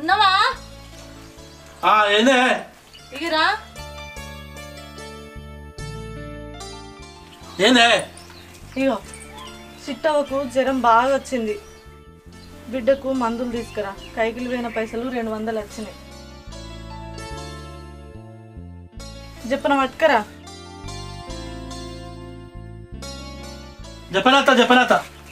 ఉన్నావా ఆ, ఏందే ఇగిరా ఏందే ఇగో చిట్టవకు జ్వరం బాగా వచ్చింది బిడ్డకు మందులు తీసుకురా కైకిలు పోయిన పైసలు రెండు వందలు వచ్చినాయి చెప్పన పట్టుకరా చెప్పనత్త చెప్పనత్త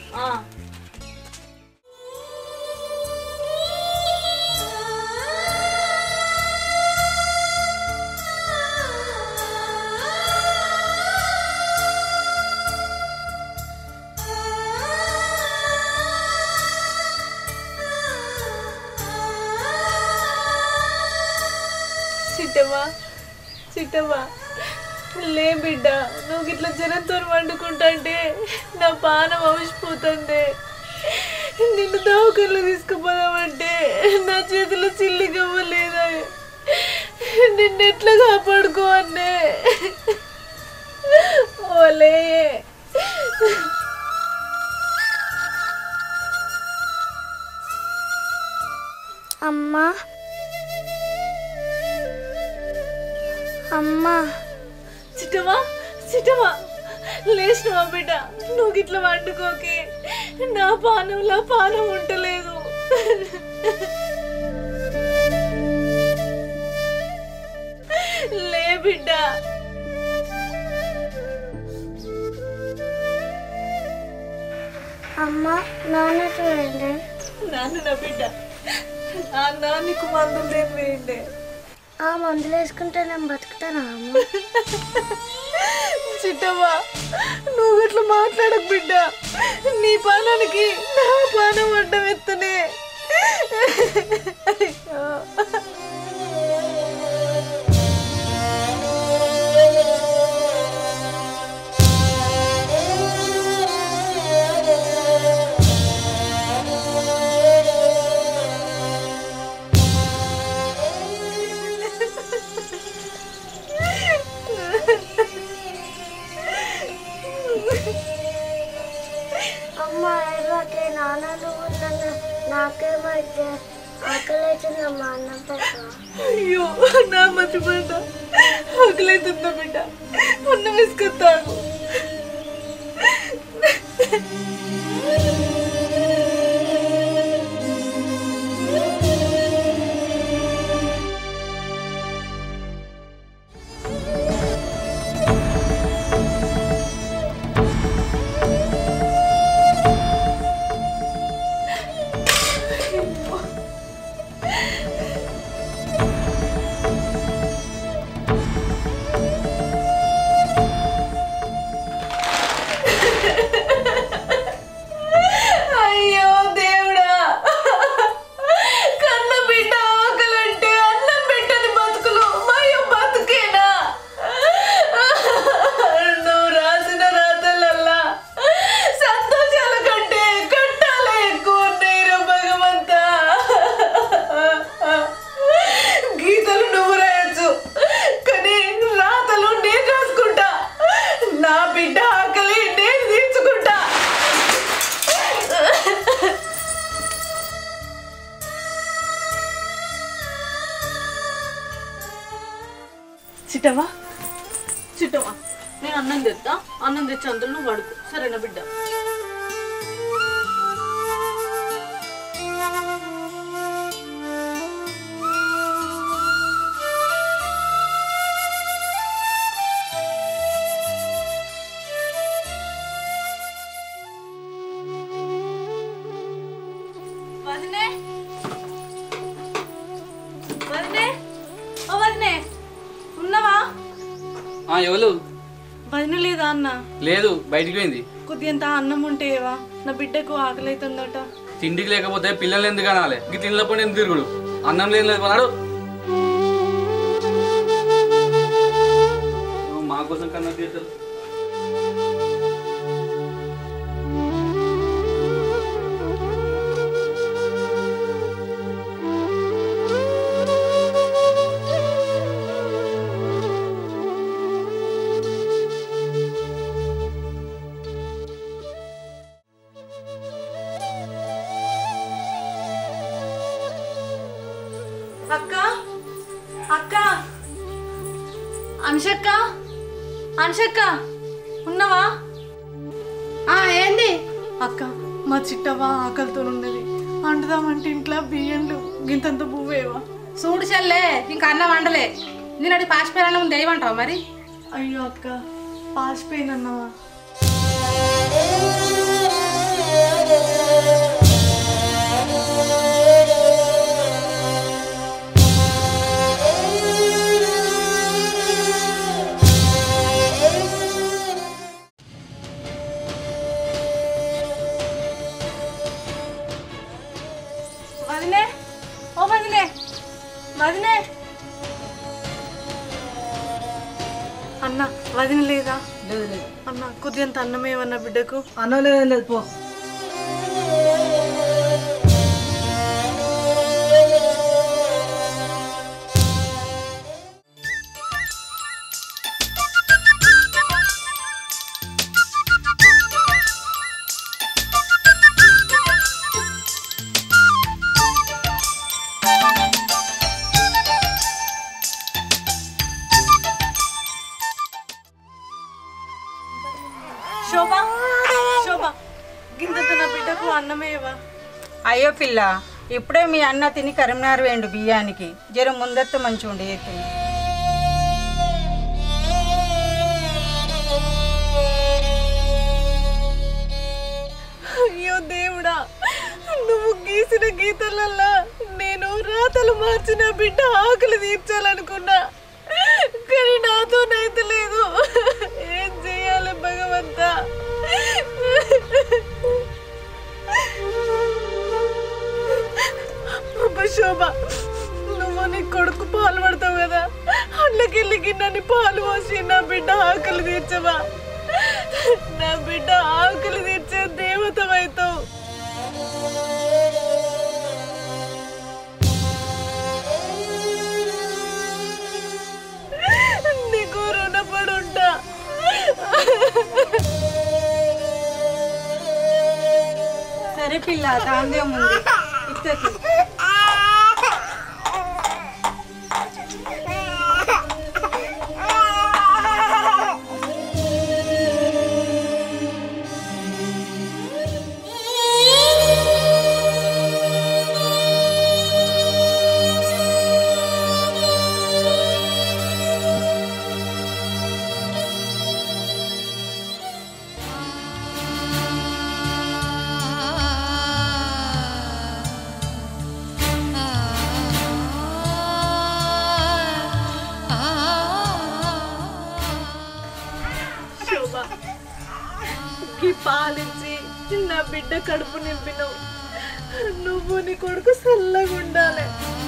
చిట్టవా చిట్టవా లే బిడ్డ నువ్వు ఇట్లా జ్వరంతో వండుకుంటాంటే నా పానం అవసిపోతుంది నిన్ను దవాఖానలో తీసుకుపోదామంటే నా చేతిలో చిల్లి గవ్వలేదా నిన్ను ఎట్లా కాపాడుకోవన్నే ఓలే అమ్మా అమ్మా చిట్టవా చిట్టవా లేచినవా బిడ్డ నువ్వు గిట్ల వండుకోకే నా పానంలో పానం ఉండలేదు లే బిడ్డ అమ్మా నాన్న చూడండి నాన్న నా బిడ్డ నాన్న నీకు మందులు దేని వేయండి ఆ మందులు వేసుకుంటే నేను బతుకుతానా అమ్మ చిట్టవ్వా నువ్వు ఇట్లా మాట్లాడకు బిడ్డ నీ పానానికి నా పానం అడ్డం ఎత్తనే అయ్యో. అమ్మ ఏడవకే నాన్న నువ్వు నన్ను నాకేమైతే ఆకలి అవుతుందమ్మా అన్నం పెట్టు అయ్యో నా మతి బిడ్డ ఆకలైతుందా బిడ్డ అన్నం వేసుకొస్తాను అయ్యో దేవుడా కన్న బిడ్డ ఆకలంటే అన్నం పెట్టని బతుకులు మయో బతుకేనా నువ్వు రాసిన రాతలల్లా సంతోషాల కంటే కట్టాలే ఎక్కువ ఉన్నాయిరా భగవంతా గీతలు నువ్వు రాయొచ్చు కానీ రాతలు నేను రాసుకుంటా నా బిడ్డ ఆకలి నేను తీర్చుకుంటా చిట్టవా చిట్టవా నేను అన్నం తెస్తా అన్నం తెచ్చి అందులో నువ్వు పడుకో సరేనా బిడ్డ వదినే వదినే ఓ వదినే ఉన్నావా ఆ, ఎవరు వదిన లేదా అన్న లేదు బయటికి పోయింది కొద్దిగంత అన్నం ఉంటే ఏవా నా బిడ్డకు ఆకలి అవుతుందట తిండికి లేకపోతే పిల్లల్ని ఎందుకు అనాలి ఈ తినలేకపోతే ఎందుకు తిరుగుడు అన్నం లేదు లేదు పలాడు మా కోసం కన్నా తీస్తారు అక్క అక్క అనుషక్క అనుషక్క ఉన్నావా ఆ ఏంది అక్క మా చిట్టవ్వ ఆకలితో ఉన్నది వండుదామంటే ఇంట్లో బియ్యంలు గింతంత పువ్వేవా చూడు చెల్లే ఇంకా అన్నం వండలే నేను అడి పాసిపోయాలని ఉంది ఏమంటావు మరి అయ్యో అక్క పాసిపోయినన్నావా వదినే ఓ వదినే వదినే అన్న వదిన లేదా లేదు లేదు అన్న కొద్దింత అన్నం ఏమన్నా బిడ్డకు అన్నం లేదు లేదు పో శోభ శోభ గింతంత నా బిడ్డకు అన్నమేవా అయ్యో పిల్ల ఇప్పుడే మీ అన్న తిని కరీంనగర్ వేయండు బియ్యానికి జర ముందత్త మంచి ఉండి ఎత్తుంది అయ్యో దేవుడా నువ్వు గీసిన గీతలల్లా నేను రాతలు మార్చిన బిడ్డ ఆకలి తీర్చాలనుకున్నా కానీ నాతోనైతే లేదు ఏం చేయాలి భగవంతా అబ్బ శోభ నువ్వు నీ కొడుకు పాలు పడతావు కదా అట్లకెళ్ళి గిన్నెని పాలు పోసి నా బిడ్డ ఆకలి తీర్చవా నా బిడ్డ ఆకలి తీర్చే దేవతవైతావు నీకు రుణపడుంటా సరే పిల్ల దాందే ఉంది ఇత్తకి శోభ ఈ పాలించి నా బిడ్డ కడుపు నింపినావు నువ్వు నీ కొడుకు చల్లగా ఉండాలి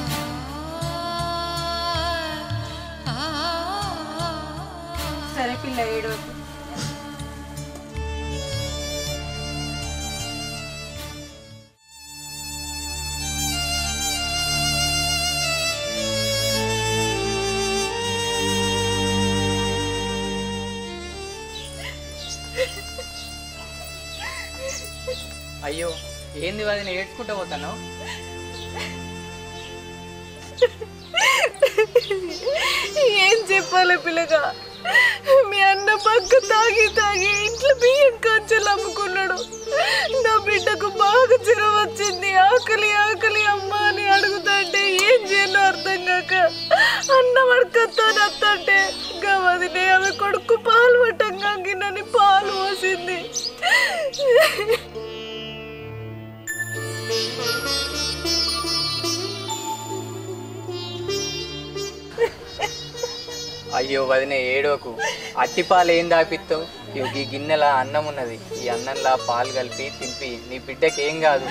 సరే పిల్ల ఏడు అయ్యో ఏంది వదిన ఏడ్చుకుంటా పోతాను ఏం చెప్పాలి పిల్లగా మీ అన్న పక్క తాగి తాగి ఇంట్లో బియ్యం కంచెలు అమ్ముకున్నాడు నా బిడ్డకు బాగా జ్వరం వచ్చింది ఆకలి ఆకలి అమ్మ అని అడుగుతాంటే ఏం చేయను అర్థం కాక అన్న పడుకొస్తాను అత్తంటే గవదినే ఆమె కొడుకు పాలు పట్టంగా గిన్నెని పాలు పోసింది అయ్యో వదిన ఏడోకు అట్టి పాలు ఏం దాపిస్తావు ఇగో ఈ గిన్నెల అన్నం ఉన్నది ఈ అన్నంలా పాలు కలిపి తింపి నీ బిడ్డకి ఏం కాదు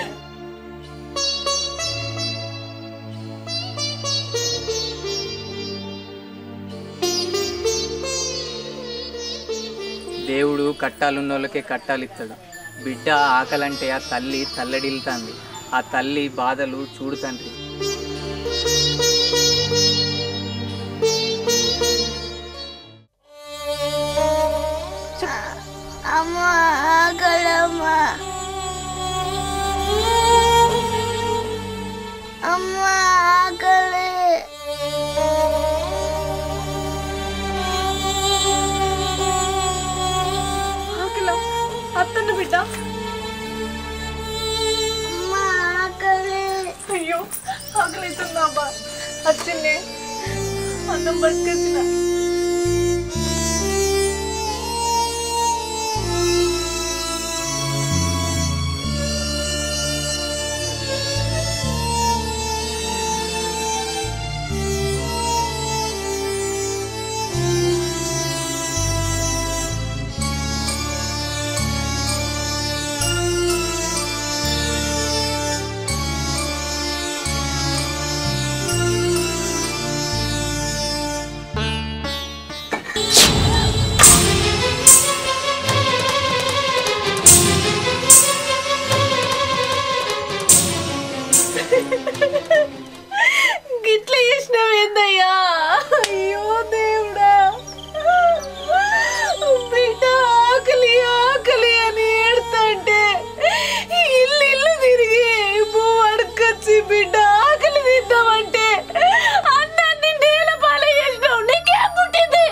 దేవుడు కట్టాలున్నోళ్ళకే కట్టాలు ఇస్తాడు బిడ్డ ఆకలంటే ఆ తల్లి తల్లడిల్లుతుంది ఆ తల్లి బాధలు చూడు తండ్రి అమ్మ ఆకలమ్మ అమ్మ ఆకలి బిడ్డ అమ్మ ఆకలి అయ్యో ఆకలిస్తుందా అబ్బా వచ్చింది అన్నం పట్టుకొచ్చిన గిట్ల చేసినావు ఏందయ్యా అయ్యో దేవుడా బిడ్డ ఆకలి ఆకలి అని ఏడుతుంటే ఇల్లు ఇల్లు తిరిగి పువ్వు అడుకొచ్చి బిడ్డ ఆకలి తిద్దామంటే అన్నాన్ని నేల పాలు చేసినావు నీకేం పుట్టింది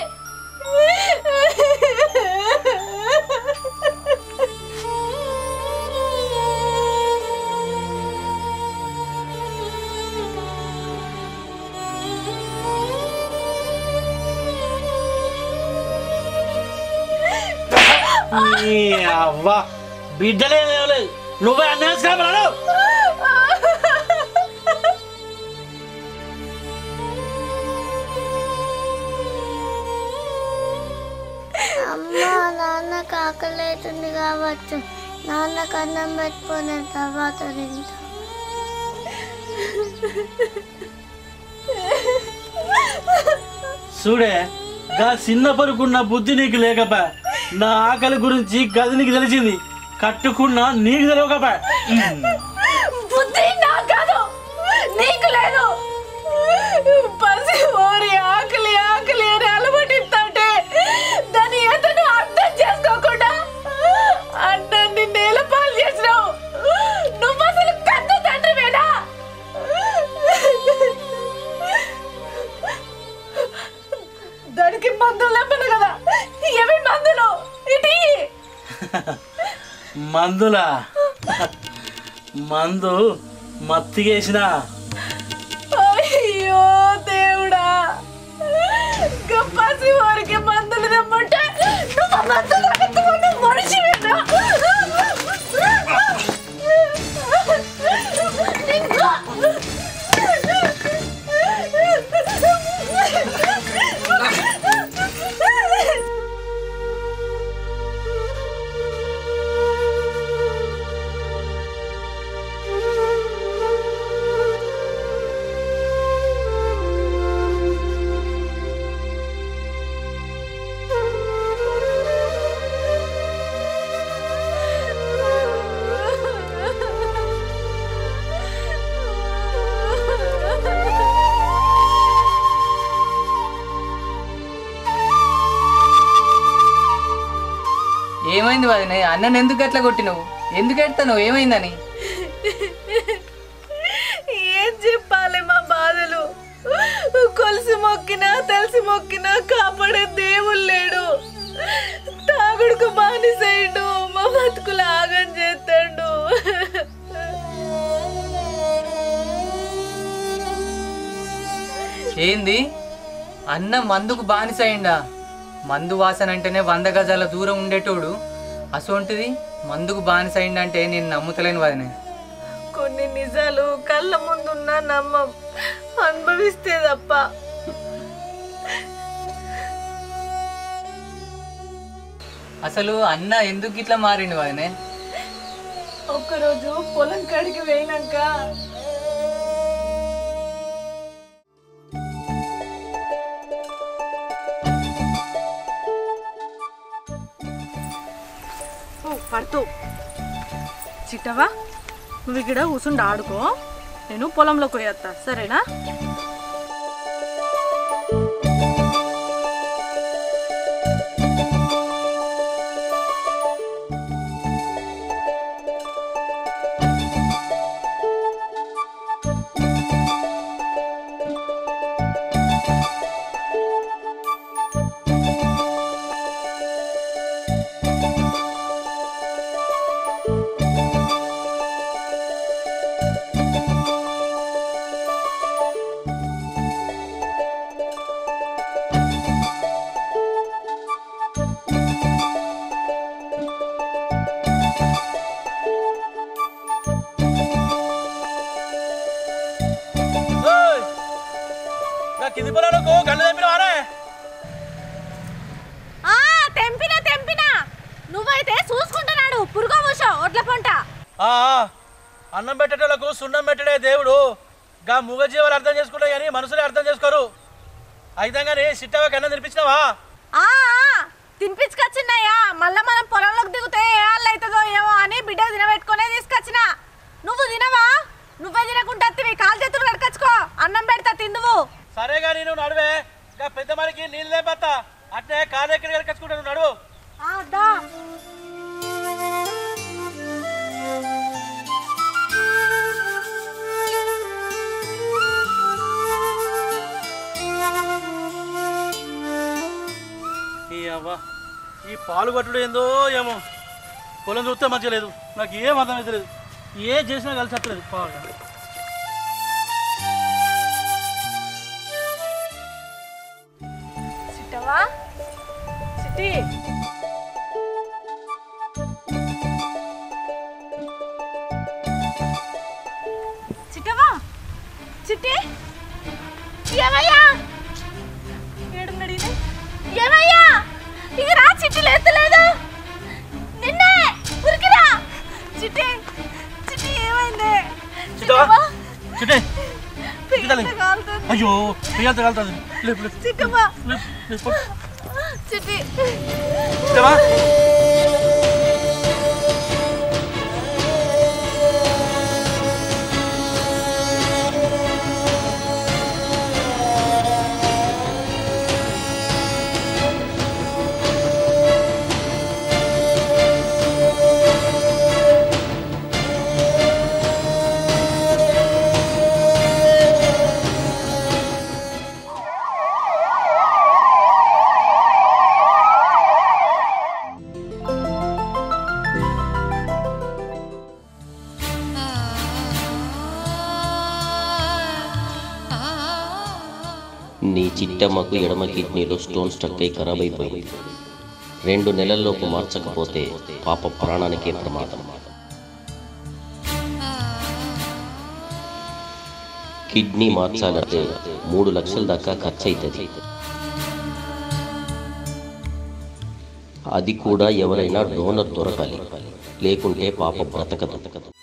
నీ అవ్వ బిడ్డలే లేవలేదు నువ్వే అన్నేసుకోమన్నాడు అమ్మ నాన్నకు ఆకలి అవుతుంది కావచ్చు నాన్నకు అన్నం పెట్టుకున్న తర్వాత తింటా చూడే గా చిన్న పరుకున్న బుద్ధి నీకు లేకపా నా ఆకలి గురించి గది నీకు తెలిసింది కట్టుకున్నా నీకు తెలియకపా బుద్ధి నాకు కాదు నీకు లేదు పసి ఓరి ఆకలి ఆకలి అని అలవాటిస్తుంటే దాని ఎతను అర్థం చేసుకోకుండా అన్నాన్ని నేలపాలు చేసినావు నువ్వు అసలు పెద్ద తండ్రివేనా దానికి మందులు లేపను కదా ఏమి మందులు ఇటీ మందులా మందు మత్తిగేసిన అయ్యో దేవుడా గప్పాసి వారికి మందులు తెమ్మంటే నువ్వు ఆ మందులు ఎత్తుకున్న మనిషివేనా ఏమైంది వదిన అన్నని ఎందుకు అట్లా కొట్టినవు ఎందుకు ఎడతావు ఏమైందని ఏం చెప్పాలి మా బాధలు కొలిసి మొక్కినా తెలిసి మొక్కినా కాపాడే దేవుడు లేడు తాగుడుకు బానిసైండు మా బతుకులు ఆగం చేస్తాడు ఏంది అన్న మందుకు బానిసయిండా మందు వాసన అంటేనే వంద గజాల దూరం ఉండేటోడు అసొంటిది మందుకు బానిసయిండంటే నేను నమ్ముతలేను వదినే కొన్ని నిజాలు కళ్ళ ముందున్నా నమ్మం అనుభవిస్తే తప్ప అసలు అన్న ఎందుకు ఇట్లా మారిండు వదినే ఒక్కరోజు పొలం కాడికి పోయినాక ఓ పడుతూ చిట్టవా నువ్వు ఇక్కడ కూర్చుండి ఆడుకో నేను పొలంలోకి పోయేస్తా సరేనా ఓయ్! నా కింది పొలాలకు గన్ను తెప్పినవానే ఆ తెంపినా తెంపినా నువ్వైతే చూసుకుంటున్నాడు పురుగో మూసో ఒడ్ల పంట ఆ, ఆ, అన్నం పెట్టేటోళ్ళకు సున్నం పెట్టడే దేవుడు గా మూగజీవాలు అర్థం చేసుకుంటా కానీ మనుషులే అర్థం చేసుకోరు అయితే కానీ సిట్టవకి అన్నం తినిపించినావా ఆ ఆ, తినిపించుకొచ్చిన్నాయా మళ్ళా మనం పొలంలోకి దిగుతే ఏ వాళ్ళు అవుతుందో ఏమో అని బిడ్డ తినబెట్టుకునే తీసుకొచ్చిన నువ్వు తినవా నువ్వే తినకుండా వత్తివి, కాలు చేతులు కడకచ్చుకో అన్నం పెడతా తిందువు సరే కానీ నువ్వు నడువే గా పెద్ద మనకి నీళ్ళు లేపత్తా అట్నే కాలు ఎక్కడికి వెళ్ళి నువ్వు నడువు ఆ, దా. ఈ అవ్వ ఈ పాలు పట్టుడు ఏందో ఏమో పొలం చూస్తే మంచిగా లేదు నాకు ఏం అర్థమైతే లేదు ఏ చేసినా కలిసి వస్తలేదు పాలు సిట్టవా సిట్టి చిట్టవా చిట్టి ఏమయ్యా ఏడున్నాడు ఈయన? ఏమయ్యా ఇక రా చిట్టి లేస్తలేదు నిన్నే ఉరికిరా చిట్టి చిట్టి ఏమైంది చిట్టవా చిట్టే పిల్లలు కాలుతుంది అయ్యో పియ్యంత కలుతుంది లేపు లేపు చిట్టవా లేపు లేపు పడు. చిట్టి చిట్టవా నీ చిట్టమ్మకు ఎడమ కిడ్నీలో స్టోన్ స్టక్ అయి ఖరాబ్ అయిపోయింది రెండు నెలల్లోపు మార్చకపోతే పాప ప్రాణానికే ప్రమాదం కిడ్నీ మార్చాలంటే మూడు లక్షల దాకా ఖర్చు అవుతుంది అది కూడా ఎవరైనా డోనర్ దొరకాలి లేకుంటే పాప బ్రతకదు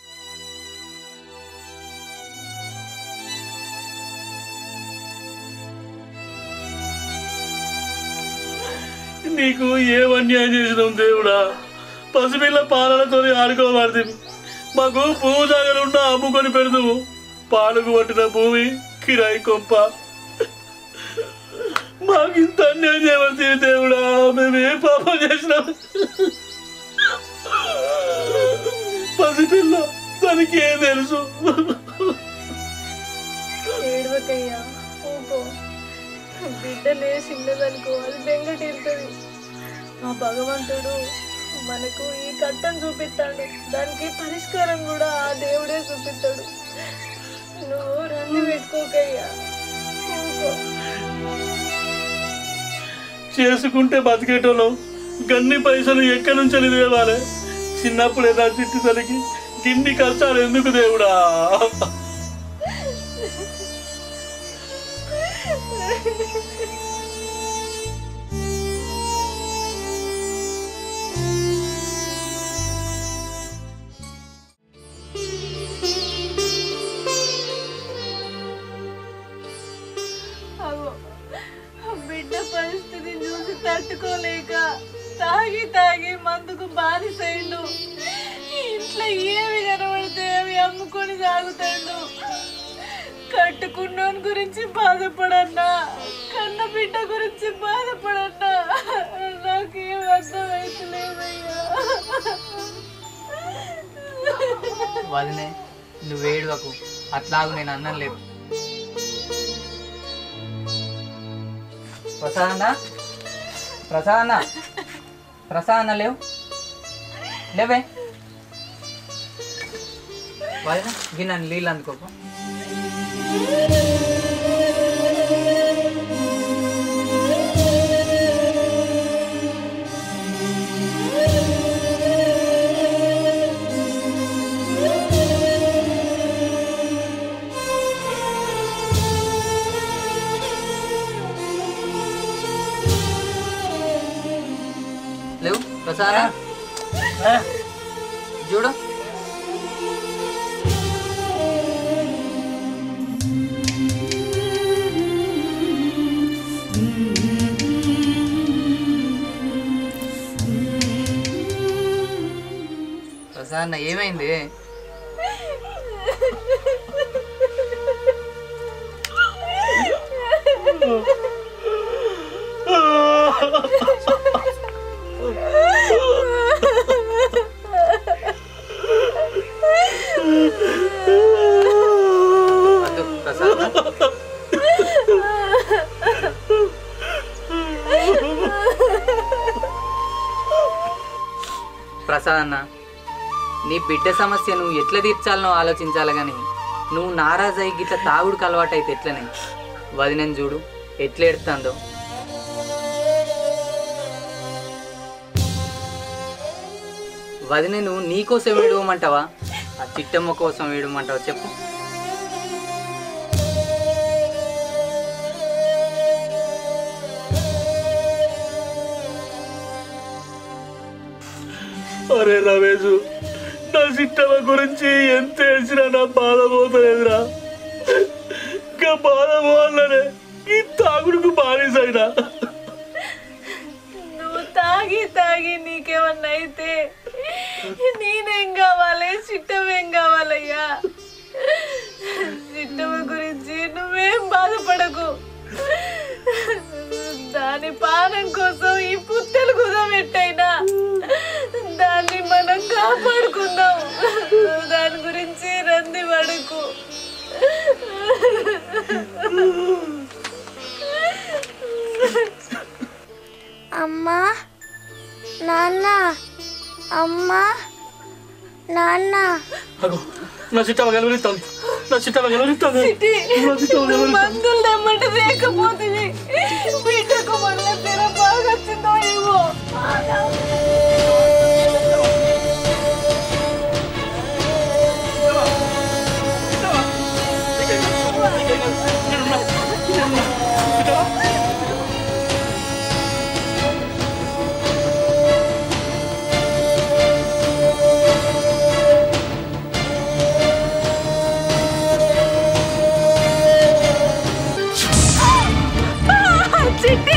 నీకు ఏం అన్యాయం చేసినాం దేవుడా పసిపిల్ల పాలనతో ఆడుకోబడుతుంది మాకు భూమి దగ్గరుండ అమ్ముకొని పెడతాము పాలకు పట్టిన భూమి కిరాయి కొంప మాకు ఇంత అన్యాయం చేయవలసింది దేవుడా మేము ఏ పాపం చేసినాం పసిపిల్ల దానికి ఏం తెలుసు ఏడవకయ్యా ఊకో బిడ్డ లేచిండదనుకో అది బెంగటిరుతుంది ఆ భగవంతుడు మనకు ఈ కట్టం చూపిస్తాడు దానికి పరిష్కారం కూడా ఆ దేవుడే చూపిస్తాడు నువ్వు రంది పెట్టుకోకయ్యా ఊకో చేసుకుంటే బతికేటోళ్ళం గన్ని పైసలు ఎక్కడి నుంచి తేవాలి చిన్నప్పుడే నా చిట్టి తల్లికి గిన్ని కష్టాలు ఎందుకు దేవుడా అగో బిడ్డ పరిస్థితి చూసి తట్టుకోలేక తాగి తాగి మందుకు బానిసైండు ఇంట్లో ఏమి కనబడితే అవి అమ్ముకొని సాగుతాడు కట్టుకున్నోని గురించి బాధపడన్నా కన్న బిడ్డ గురించి బాధపడన్నా నాకేం అర్థమైతలేదయ్యా వదినే నువ్వేడువకు అట్లాగు నేను అన్నం లేదు ప్రసాద్ అన్న ప్రసాద్ అన్న ప్రసాద్ అన్న లేవు లేవే వదిన గిన్నె నీళ్ళు అందుకోకు లేవు ప్రసాద చూడు ప్రసాద్ ఏమైంది వద్దు ప్రసాద్ ప్రసాద్ అన్న నీ బిడ్డ సమస్య నువ్వు ఎట్లా తీర్చాలనో ఆలోచించాలి కానీ నువ్వు నారాజ్ అయ్యి గిట్ల తాగుడుకు అలవాటు అయితే ఎట్లనే వదినని చూడు ఎట్లా ఎడుతుందో వదినను నీకోసం వేడవమంటావా ఆ చిట్టమ్మ కోసం వేడమంటావా చెప్పు అరే రమేష్ నా సిట్టమ్మ గురించి ఎంత ఏడ్చినా నా బాధ పోతలేదురా ఇంకా బాధ పోవాలనే ఈ తాగుడుకు బానిసైనా నువ్వు తాగి తాగి నీకేమన్నా అయితే నేనేం కావాలి చిట్టమేం కావాలయ్యా చిట్టమ గురించి నువ్వేం బాధపడకు దాని పానం కోసం ఈ పుత్తలు కుదబెట్టైనా దాన్ని మనం కాపాడుకుందాం దాని గురించి రంది పడకు అమ్మా నాన్న అమ్మా నాన్న అగో నా చిట్టమ్మ గెలవనిస్తాను నా చిట్టమ్మ గెలవనిస్తాను నా చిట్టమ్మ గెలవనిస్తాను మందులు తెమ్మంటే లేకపోతుంది బిడ్డకు మళ్ళీ తెర బాగా వచ్చిందో ఏమో చిట్టి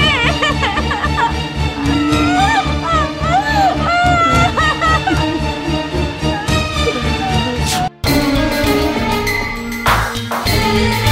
ఆ